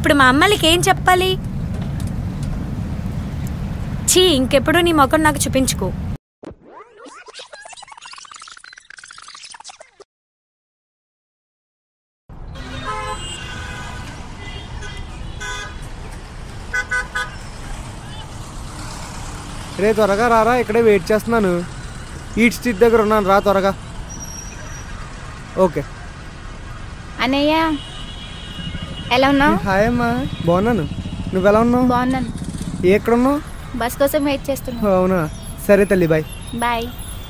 ఇప్పుడు మా అమ్మలకి ఏం చెప్పాలి చీ ఇంకెప్పుడు నీ ముఖం నాకు చూపించుకో రే త్వరగా రారా ఇక్కడే వెయిట్ చేస్తున్నాను ఈట్ స్ట్రీట్ దగ్గర ఉన్నాను రా త్వరగా ఓకే అన్నయ్య ఎలా ఉన్నావు హాయ్ అమ్మా బాగున్నాను నువ్వు ఎలా ఉన్నావు బాగున్నాను ఏ ఎక్కడ ఉన్నావు బస్ కోసం వెయిట్ చేస్తున్నాను అవునా సరే తల్లి బాయ్ బాయ్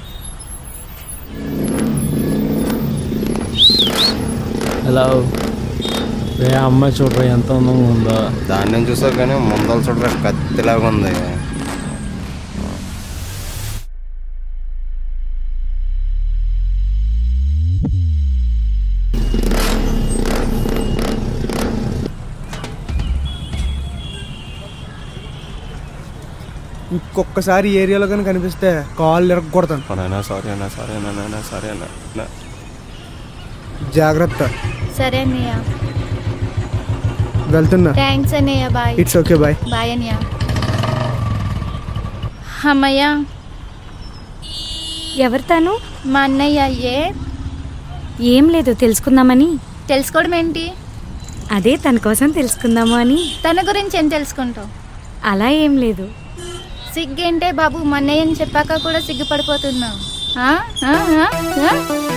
హలో రే అమ్మాయి చూడరా ఎంత అందంగా ఉందో దాన్ని చూసావు కానీ ముందల చూడరా కత్తిలాగా ఉంది ఇంకొకసారి ఈ ఏరియాలో కానీ కనిపిస్తే కాళ్ళు ఇరగొడతాను అన్నా సారీ అన్నా సారీ అన్నా సారీ అన్నా నా- జాగ్రత్త సరే అన్నయ్య వెళ్తున్నా థ్యాంక్స్ అన్నయ్య bye it's okay bye bye అన్నయ్య అమ్మయ్య ఎవరు తను మా అన్నయ్య ఏ ఏం లేదు తెలుసుకుందామని తెలుసుకోవడం ఏంటి అదే తన కోసం తెలుసుకుందాము అని తన గురించి ఏం తెలుసుకుంటావు అలా ఏం లేదు సిగ్గేంటే బాబు మా అన్నయ్యని చెప్పాక కూడా సిగ్గుపడిపోతున్నావు ఆ? ఆ? ఆ? ఆ?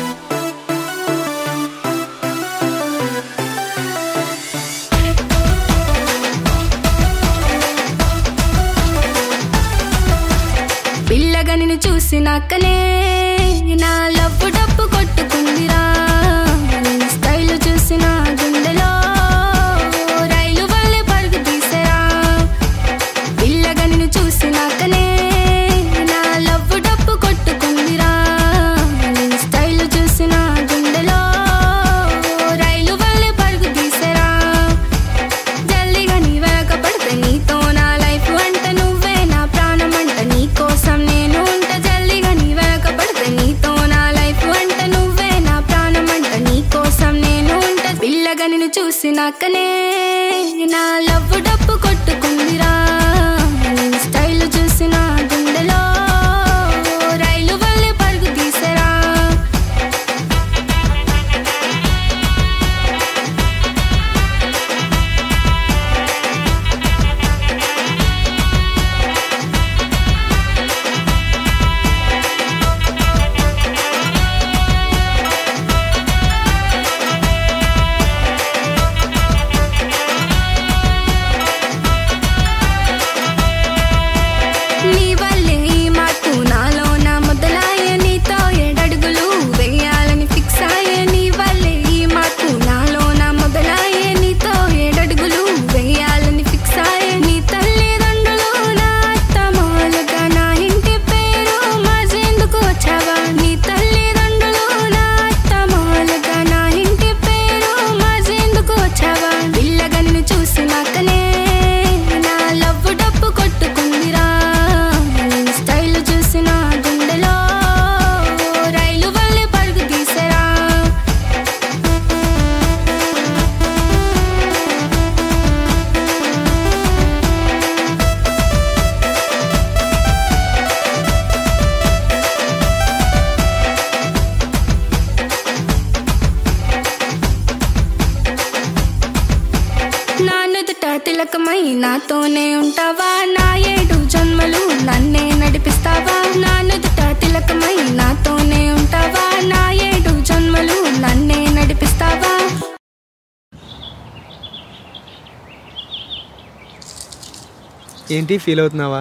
పిల్లగా నిన్ను చూసినాకనే నా లవ్వు డప్పు కొట్టుకుందిరా నీ స్టైల్ చూసిన గుండెలో రైలు వల్లే పరుగు తీసేరా పిల్లగా నిన్ను చూసినాకనే నా లవ్వు డప్పు కొట్టుకుందిరా నీ స్టైల్ చూసిన గుండెలో రైలు వల్లే పరుగు తీసేరా జల్దిగా నీ వెనక పడితే నీతో నా లైఫ్ అంట నువ్వే నా ప్రాణం అంట నీ కోసం నేను ఉంట జల్దిగా నీ వెనక పడితే నీతో నా లైఫ్ అంట నువ్వే నా ప్రాణం అంట నీ కోసం నేను ఉంట పిల్లగా నిన్ను చూసినాకనే నా లవ్ డప్పు కొట్టుకుందిరా నీ స్టైల్ చూసిన గుండెలో రైలు వల్లే పరుగు తీసేరా నీ వల్లే ఈ మార్పు నాలో నా మొదలాయ నీతో ఏడడుగులు వేయాలని ఫిక్స్ అయ్యే నీ వల్లే ఈ మార్పు నాలో నా మొదలాయ నీతో ఏడడుగులు వేయాలని ఫిక్స్ అయ్యే నీ తల్లిదండ్రులు నా అత్తమాలుగా నా ఇంటి పేరు మార్చేందుకు వచ్చావా నీ తల్లిదండ్రులు నా అత్తమాలుగా నా ఇంటి పేరు మార్చేందుకు వచ్చావా పిల్లగా నిన్ను చూసినాకనే నా లవ్ డప్పు కొట్టుకుందిరా నీ స్టైల్ చూసిన గుండెలో రైలు వల్లే పరుగు తీసేరా నా నుదుట తిలకమై నాతోనే ఉంటావా నా ఏడు జన్మలు నన్నే నడిపిస్తావా నా నుదుట తిలకమై నాతోనే ఉంటావా నా ఏడు జన్మలు నన్నే నడిపిస్తావా ఏంటి ఫీల్ అవుతున్నావా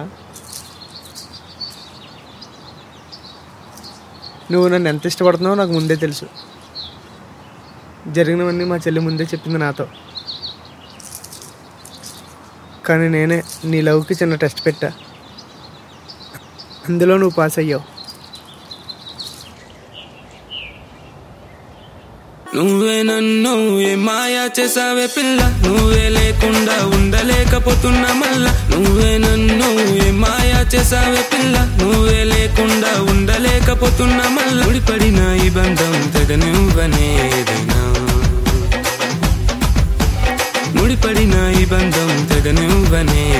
నువ్వు నన్ను ఎంత ఇష్టపడుతున్నావో నాకు ముందే తెలుసు జరిగినవన్నీ మా చెల్లి ముందే చెప్పింది నాతో కానీ నేనే నీ లవ్కి చిన్న టెస్ట్ పెట్టా అందులో నువ్వు పాస్ అయ్యావు నువ్వే నన్ను ఏ మాయా చేసావే పిల్ల నువ్వే లేకుండా ఉండలేకపోతున్నా మళ్ళా నువ్వే నన్ను ఏ మాయా చేసావే పిల్ల నువ్వే లేకుండా ఉండలేకపోతున్నా మళ్ళా ముడిపడిన ఈ బంధం తెగ నువ్వనేదైనా ముడిపడిన ఎదనివ్వనే